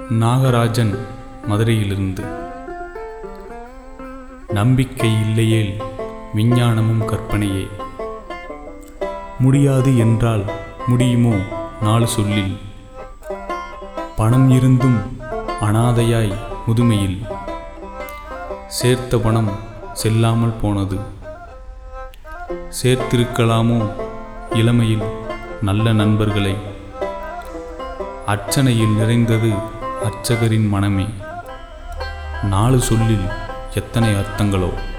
நாகராஜன் மதுரையிலிருந்து நம்பிக்கை இல்லையேல் விஞ்ஞானமும் கற்பனையே முடியாது என்றால் முடியுமோ நாலு சொல்லில் பணம் இருந்தும் அனாதையாய் முதுமையில் சேர்த்த பணம் செல்லாமல் போனது சேர்த்திருக்கலாமோ இளமையில் நல்ல நண்பர்களை அர்ச்சனையில் நிறைந்தது அர்ச்சகரின் மனமே நாலு சொல்லில் எத்தனை அர்த்தங்களோ